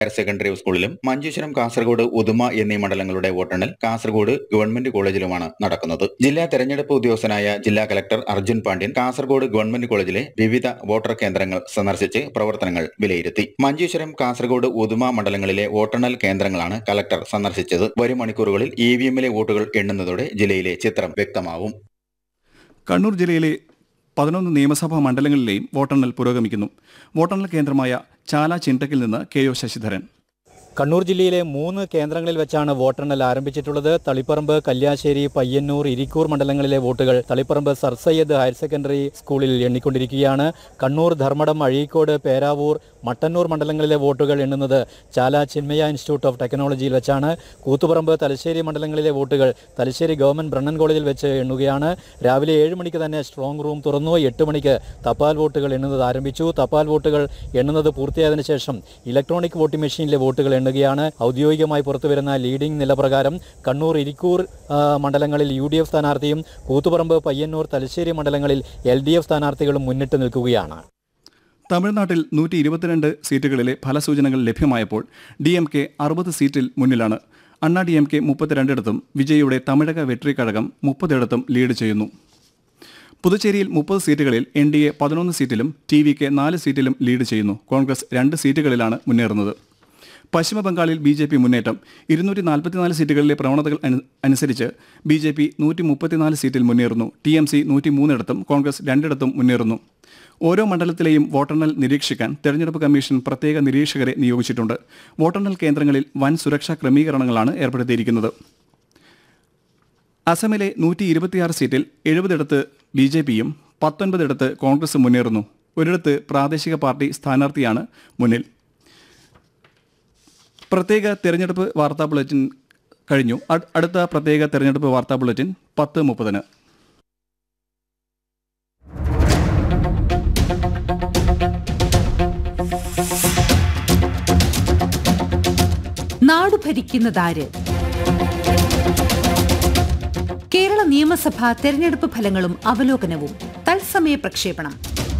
higher secondary സ്കൂളിലും മഞ്ചേശ്വരം കാസർഗോഡ് ഉദുമ എന്നീ മണ്ഡലങ്ങളുടെ വോട്ടെണ്ണൽ കാസർഗോഡ് ഗവൺമെന്റ് കോളേജിലുമാണ് നടക്കുന്നത് ജില്ലാ തെരഞ്ഞെടുപ്പ് ഉദ്യോഗസ്ഥനായ ജില്ലാ കലക്ടർ അർജുൻ പാണ്ഡ്യൻ കാസർഗോഡ് ഗവൺമെന്റ് കോളേജിലെ വിവിധ വോട്ടർ കേന്ദ്രങ്ങൾ സന്ദർശിച്ച് പ്രവർത്തനങ്ങൾ വിലയിരുത്തി മഞ്ചേശ്വരം കാസർഗോഡ് ഉദുമ മണ്ഡലങ്ങളിലെ വോട്ടെണ്ണൽ കേന്ദ്രങ്ങളാണ് കലക്ടർ സന്ദർശിച്ചത് വരും മണിക്കൂറുകളിൽ ഇ വി എമ്മിലെ വോട്ടുകൾ എണ്ണുന്നതോടെ ജില്ലയിലെ ചിത്രം വ്യക്തമാവും കണ്ണൂർ ജില്ലയിലെ പതിനൊന്ന് നിയമസഭാ മണ്ഡലങ്ങളിലെയും വോട്ടെണ്ണൽ പുരോഗമിക്കുന്നു വോട്ടെണ്ണൽ കേന്ദ്രമായ ചാല ചിന്തക്കിൽ നിന്ന് കെ ഒ ശശിധരൻ കണ്ണൂർ ജില്ലയിലെ മൂന്ന് കേന്ദ്രങ്ങളിൽ വെച്ചാണ് വോട്ടെണ്ണൽ ആരംഭിച്ചിട്ടുള്ളത് തളിപ്പറമ്പ് കല്യാശ്ശേരി പയ്യന്നൂർ ഇരിക്കൂർ മണ്ഡലങ്ങളിലെ വോട്ടുകൾ Taliparamba sir Syed higher secondary സ്കൂളിൽ എണ്ണിക്കൊണ്ടിരിക്കുകയാണ് കണ്ണൂർ ധർമ്മടം അഴീക്കോട് പേരാവൂർ മട്ടന്നൂർ മണ്ഡലങ്ങളിലെ വോട്ടുകൾ എണ്ണുന്നത് ചാല ചിന്മയ ഇൻസ്റ്റിറ്റ്യൂട്ട് ഓഫ് ടെക്നോളജിയിൽ വെച്ചാണ് കൂത്തുപറമ്പ് തലശ്ശേരി മണ്ഡലങ്ങളിലെ വോട്ടുകൾ തലശ്ശേരി ഗവൺമെന്റ് ബ്രണ്ണൻ കോളേജിൽ വെച്ച് എണ്ണുകയാണ് രാവിലെ ഏഴ് മണിക്ക് തന്നെ സ്ട്രോങ് റൂം തുറന്നു എട്ട് മണിക്ക് തപാൽ വോട്ടുകൾ എണ്ണുന്നത് ആരംഭിച്ചു തപാൽ വോട്ടുകൾ എണ്ണുന്നത് പൂർത്തിയായതിനു ശേഷം ഇലക്ട്രോണിക് വോട്ടിംഗ് മെഷീനിലെ വോട്ടുകൾ എണ്ണുകയാണ് ഔദ്യോഗികമായി പുറത്തുവരുന്ന ലീഡിംഗ് നിലപ്രകാരം കണ്ണൂർ ഇരിക്കൂർ ആ, മണ്ഡലങ്ങളിൽ യു ഡി എഫ് സ്ഥാനാർത്ഥിയും കൂത്തുപറമ്പ് പയ്യന്നൂർ തലശ്ശേരി മണ്ഡലങ്ങളിൽ എൽ ഡി എഫ് സ്ഥാനാർത്ഥികളും മുന്നിട്ട് നിൽക്കുകയാണ് തമിഴ്നാട്ടിൽ നൂറ്റി ഇരുപത്തിരണ്ട് സീറ്റുകളിലെ ഫലസൂചനകൾ ലഭ്യമായപ്പോൾ ഡി എം കെ അറുപത് സീറ്റിൽ മുന്നിലാണ് അണ്ണാ ഡി എം കെ മുപ്പത്തിരണ്ടിടത്തും വിജയിയുടെ തമിഴക വെട്രി കഴകം മുപ്പതിടത്തും ലീഡ് ചെയ്യുന്നു പുതുച്ചേരിയിൽ മുപ്പത് സീറ്റുകളിൽ എൻ ഡി എ പതിനൊന്ന് സീറ്റിലും ടി വി കെ നാല് സീറ്റിലും ലീഡ് ചെയ്യുന്നു കോൺഗ്രസ് രണ്ട് സീറ്റുകളിലാണ് മുന്നേറുന്നത് പശ്ചിമ ബംഗാളിൽ ബി ജെ പി മുന്നേറ്റം ഇരുന്നൂറ്റി നാൽപ്പത്തിനാല് സീറ്റുകളിലെ പ്രവണതകൾ അനു- അനുസരിച്ച് ബി ജെ പി നൂറ്റി മുപ്പത്തിനാല് സീറ്റിൽ മുന്നേറുന്നു ടി എം സി നൂറ്റി മൂന്നിടത്തും കോൺഗ്രസ് രണ്ടിടത്തും മുന്നേറുന്നു ഓരോ മണ്ഡലത്തിലെയും വോട്ടെണ്ണൽ നിരീക്ഷിക്കാൻ തെരഞ്ഞെടുപ്പ് കമ്മീഷൻ പ്രത്യേക നിരീക്ഷകരെ നിയോഗിച്ചിട്ടുണ്ട് വോട്ടെണ്ണൽ കേന്ദ്രങ്ങളിൽ വൻ സുരക്ഷാ ക്രമീകരണങ്ങളാണ് ഏർപ്പെടുത്തിയിരിക്കുന്നത് അസമിലെ നൂറ്റി ഇരുപത്തിയാറ് സീറ്റിൽ എഴുപതിടത്ത് ബി ജെ പിയും പത്തൊൻപതിടത്ത് കോൺഗ്രസ് മുന്നേറുന്നു ഒരിടത്ത് പ്രാദേശിക പാർട്ടി സ്ഥാനാർത്ഥിയാണ് മുന്നിൽ പ്രത്യേക തെരഞ്ഞെടുപ്പ് വാർത്താ ബുള്ളറ്റിൻ കഴിഞ്ഞു അട്- അടുത്ത പ്രത്യേക തെരഞ്ഞെടുപ്പ് വാർത്താ ബുള്ളറ്റിൻ പത്ത് മുപ്പതിന് നാടു ഭരിക്കുന്നതാര് കേരള നിയമസഭാ തെരഞ്ഞെടുപ്പ് ഫലങ്ങളും അവലോകനവും തത്സമയ പ്രക്ഷേപണം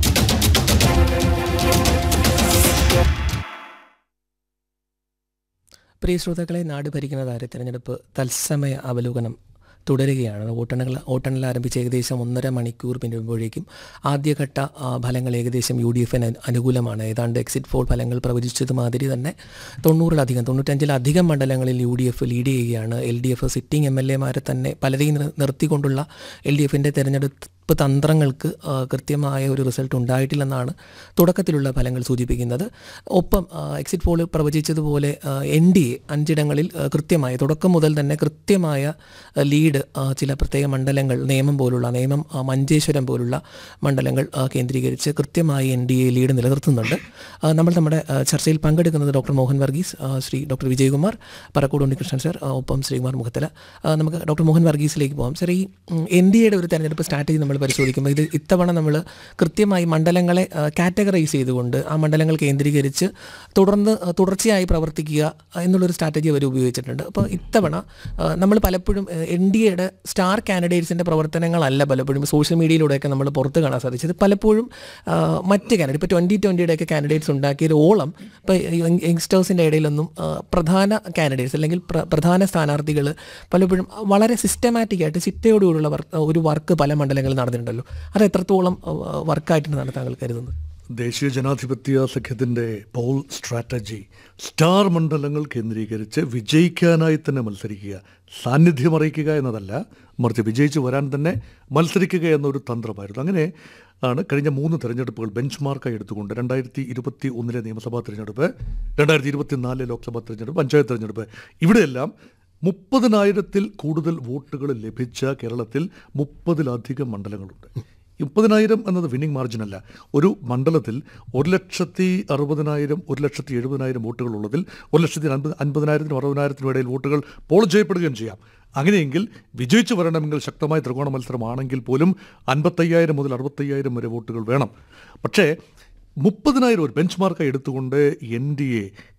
പ്രിയ ശ്രോതാക്കളെ നാട് ഭരിക്കുന്നതാരെ തെരഞ്ഞെടുപ്പ് തത്സമയ അവലോകനം തുടരുകയാണ് വോട്ടെണ്ണൽ വോട്ടെണ്ണൽ ആരംഭിച്ച് ഏകദേശം ഒന്നര മണിക്കൂർ പിന്നിടുമ്പോഴേക്കും ആദ്യഘട്ട ആ, ഫലങ്ങൾ ഏകദേശം യു ഡി എഫിന് അനുകൂലമാണ് ഏതാണ്ട് എക്സിറ്റ് പോൾ ഫലങ്ങൾ പ്രവചിച്ചത് മാതിരി തന്നെ തൊണ്ണൂറിലധികം തൊണ്ണൂറ്റഞ്ചിലധികം മണ്ഡലങ്ങളിൽ യു ഡി എഫ് ലീഡ് ചെയ്യുകയാണ് L D F sitting M L എമാരെ തന്നെ പലരെയും നിർ- നിർത്തിക്കൊണ്ടുള്ള എൽ ഡി എഫിൻ്റെ തെരഞ്ഞെടുപ്പ് തന്ത്രങ്ങൾക്ക് ആ, കൃത്യമായ ഒരു റിസൾട്ട് ഉണ്ടായിട്ടില്ലെന്നാണ് തുടക്കത്തിലുള്ള ഫലങ്ങൾ സൂചിപ്പിക്കുന്നത് ഒപ്പം ആ, എക്സിറ്റ് പോൾ പ്രവചിച്ചതുപോലെ എൻ ഡി എ അഞ്ചിടങ്ങളിൽ ആ, കൃത്യമായ തുടക്കം മുതൽ തന്നെ കൃത്യമായ ആ, ലീഡ് ആ, ചില പ്രത്യേക മണ്ഡലങ്ങൾ നിയമം പോലുള്ള നിയമം ആ, മഞ്ചേശ്വരം പോലുള്ള മണ്ഡലങ്ങൾ ആ, കേന്ദ്രീകരിച്ച് കൃത്യമായി എൻ ഡി എ ലീഡ് നിലനിർത്തുന്നുണ്ട് ആ, നമ്മൾ നമ്മുടെ ആ, ചർച്ചയിൽ പങ്കെടുക്കുന്നത് ഡോക്ടർ മോഹൻ വർഗീസ് ആ, ശ്രീ ഡോക്ടർ വിജയകുമാർ പറക്കോട് ഉണ്ണികൃഷ്ണൻ സർ ആ, ഒപ്പം ശ്രീകുമാർ മുഖത്തല ആ, നമുക്ക് ഡോക്ടർ മോഹൻ വർഗീസിലേക്ക് പോകാം സർ ഈ എൻ ഡി എയുടെ ഒരു തെരഞ്ഞെടുപ്പ് സ്ട്രാറ്റജി നമ്മൾ പരിശോധിക്കുമ്പോൾ ഇത് ഇത്തവണ നമ്മൾ കൃത്യമായി മണ്ഡലങ്ങളെ കാറ്റഗറൈസ് ചെയ്തുകൊണ്ട് ആ മണ്ഡലങ്ങൾ കേന്ദ്രീകരിച്ച് തുടർന്ന് ആ, തുടർച്ചയായി പ്രവർത്തിക്കുക ആ, എന്നുള്ളൊരു സ്ട്രാറ്റജി അവർ ഉപയോഗിച്ചിട്ടുണ്ട് അപ്പോൾ ഇത്തവണ നമ്മൾ പലപ്പോഴും എൻ ഡി എയുടെ സ്റ്റാർ കാൻഡിഡേറ്റ്സിൻ്റെ പ്രവർത്തനങ്ങളല്ല പലപ്പോഴും സോഷ്യൽ മീഡിയയിലൂടെയൊക്കെ നമ്മൾ പുറത്ത് കാണാൻ സാധിച്ചത് പലപ്പോഴും ആ, മറ്റ് കാൻഡിഡേറ്റ് ഇപ്പോൾ ട്വൻറ്റി ട്വൻറ്റിയുടെയൊക്കെ കാൻഡിഡേറ്റ്സ് ഉണ്ടാക്കിയ ഓളം ഇപ്പോൾ യങ്സ്റ്റേഴ്സിൻ്റെ ഇടയിലൊന്നും ആ, പ്രധാന കാൻഡിഡേറ്റ്സ് അല്ലെങ്കിൽ പ്ര- പ്രധാന സ്ഥാനാർത്ഥികൾ പലപ്പോഴും വളരെ സിസ്റ്റമാറ്റിക് ആയിട്ട് ചിട്ടയോടുകൂടിയുള്ള വർക്ക് ഒരു വർക്ക് പല മണ്ഡലങ്ങളിൽ നടന്നിട്ടുണ്ടല്ലോ അത് എത്രത്തോളം വർക്കായിട്ടുണ്ടെന്നാണ് താങ്കൾ കരുതുന്നത് ദേശീയ ജനാധിപത്യ സഖ്യത്തിൻ്റെ പോൾ സ്ട്രാറ്റജി സ്റ്റാർ മണ്ഡലങ്ങൾ കേന്ദ്രീകരിച്ച് വിജയിക്കാനായി തന്നെ മത്സരിക്കുക സാന്നിധ്യം അറിയിക്കുക എന്നതല്ല മറിച്ച് വിജയിച്ചു വരാൻ തന്നെ മത്സരിക്കുക എന്നൊരു തന്ത്രമായിരുന്നു അങ്ങനെ ആണ് കഴിഞ്ഞ മൂന്ന് തെരഞ്ഞെടുപ്പുകൾ ബെഞ്ച് മാർക്കായി എടുത്തുകൊണ്ട് രണ്ടായിരത്തി ഇരുപത്തി ഒന്നിലെ നിയമസഭാ തെരഞ്ഞെടുപ്പ് രണ്ടായിരത്തി ഇരുപത്തി നാലിലെ ലോക്സഭാ തെരഞ്ഞെടുപ്പ് പഞ്ചായത്ത് തെരഞ്ഞെടുപ്പ് ഇവിടെയെല്ലാം മുപ്പതിനായിരത്തിൽ കൂടുതൽ വോട്ടുകൾ ലഭിച്ച കേരളത്തിൽ മുപ്പതിലധികം മണ്ഡലങ്ങളുണ്ട് ഈ മുപ്പതിനായിരം എന്നത് വിന്നിംഗ് മാർജിൻ അല്ല ഒരു മണ്ഡലത്തിൽ ഒരു ലക്ഷത്തി അറുപതിനായിരം ഒരു ലക്ഷത്തി എഴുപതിനായിരം വോട്ടുകൾ ഉള്ളതിൽ ഒരു ലക്ഷത്തി അൻപത് അൻപതിനായിരത്തിനും അറുപതിനായിരത്തിനും ഇടയിൽ വോട്ടുകൾ പോൾ ചെയ്യപ്പെടുകയും ചെയ്യാം അങ്ങനെയെങ്കിൽ വിജയിച്ചു വരണമെങ്കിൽ ശക്തമായ ത്രികോണ മത്സരമാണെങ്കിൽ പോലും അൻപത്തയ്യായിരം മുതൽ അറുപത്തയ്യായിരം വരെ വോട്ടുകൾ വേണം പക്ഷേ മുപ്പതിനായിരം ഒരു ബെഞ്ച് മാർക്കായി എടുത്തുകൊണ്ട് എൻ ഡി എ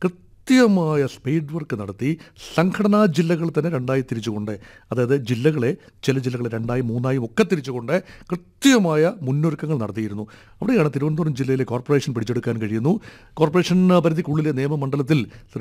കൃത്യമായ സ്പീഡ് വർക്ക് നടത്തി സംഘടനാ ജില്ലകൾ തന്നെ രണ്ടായി തിരിച്ചുകൊണ്ട് അതായത് ജില്ലകളെ ചില ജില്ലകളെ രണ്ടായി മൂന്നായും ഒക്കെ തിരിച്ചുകൊണ്ട് കൃത്യമായ മുന്നൊരുക്കങ്ങൾ നടത്തിയിരുന്നു അവിടെയാണ് തിരുവനന്തപുരം ജില്ലയിലെ കോർപ്പറേഷൻ പിടിച്ചെടുക്കാൻ കഴിയുന്നു കോർപ്പറേഷൻ പരിധിക്കുള്ളിലെ നിയമമണ്ഡലത്തിൽ